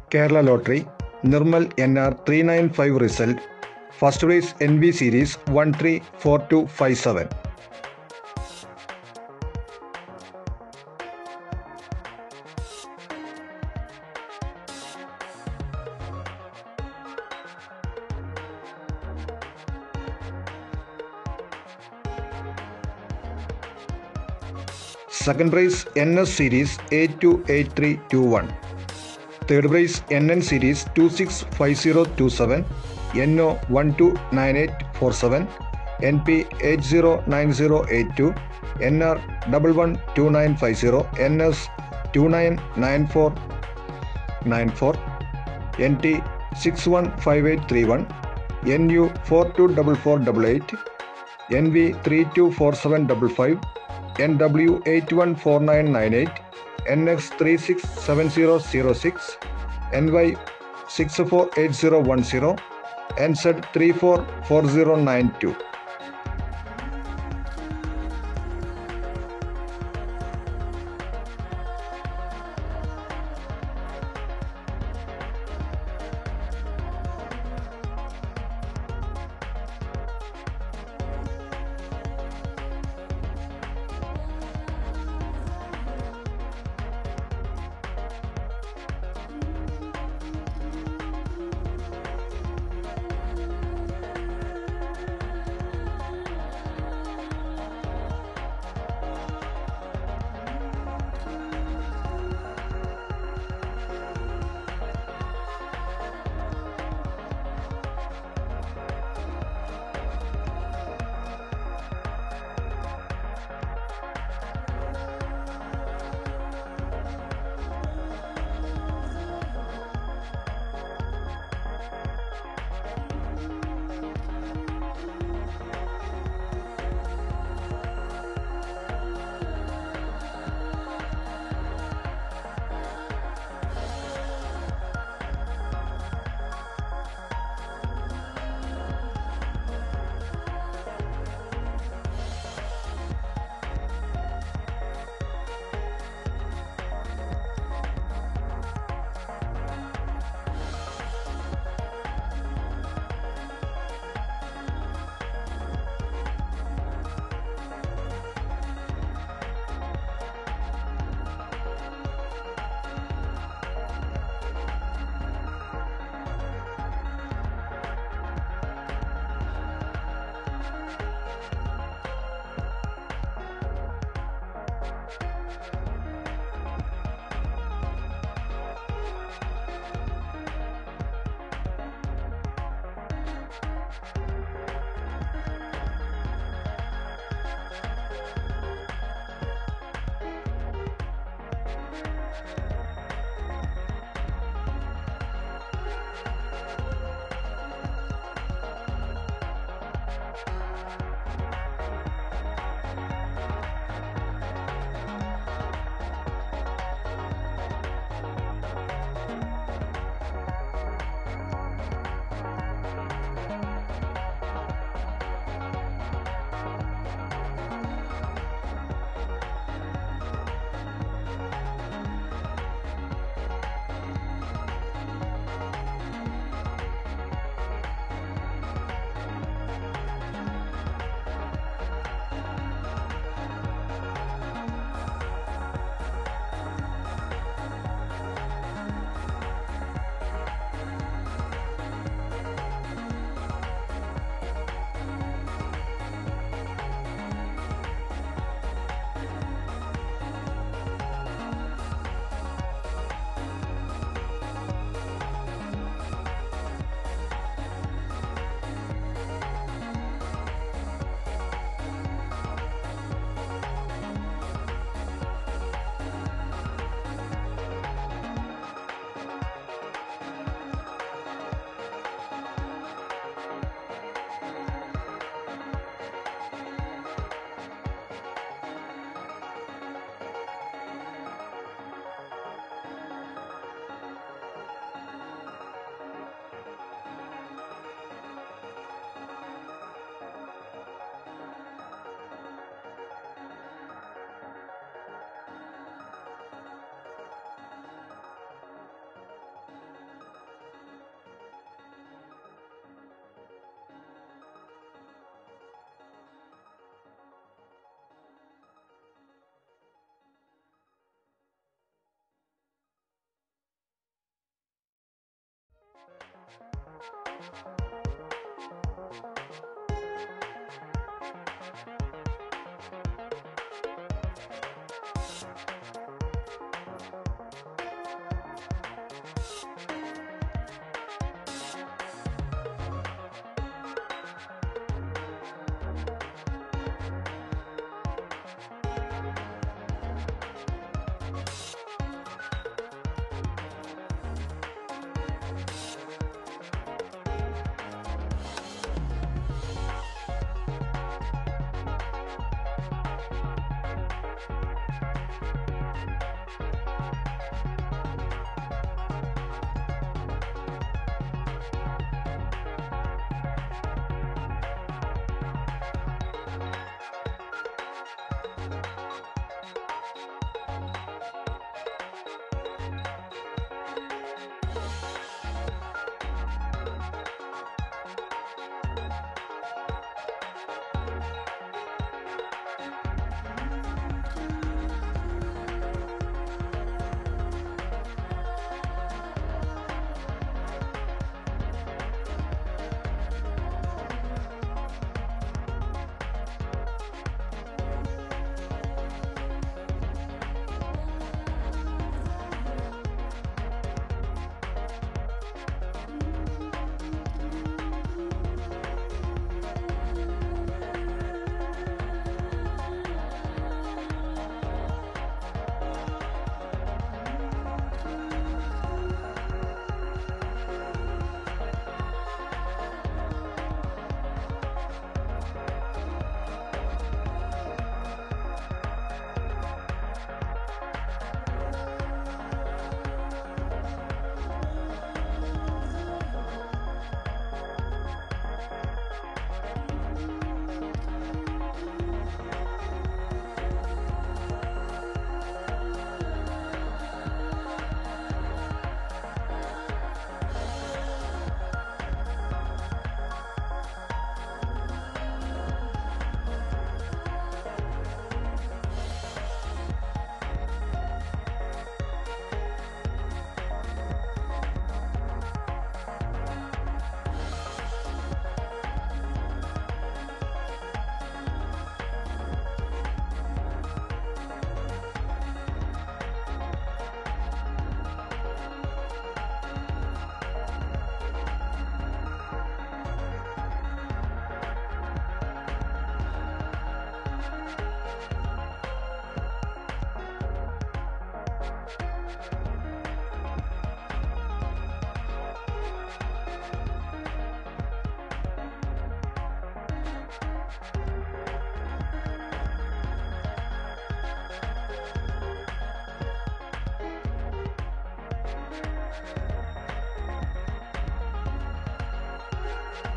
Kerala lottery Nirmal N R three nine five result first prize N B series one three four two five seven second prize N S series eight two eight three two one third prize N N series two six five zero two seven N O one two nine eight four seven N P eight zero nine zero eight two N R double one two nine five zero N S two nine nine four nine four N T six one five eight three one N U four two double four double eight N V three two four seven double five N W eight one four nine nine eight N X three six seven zero zero six N Y six four eight zero one zero N Z three four four zero nine to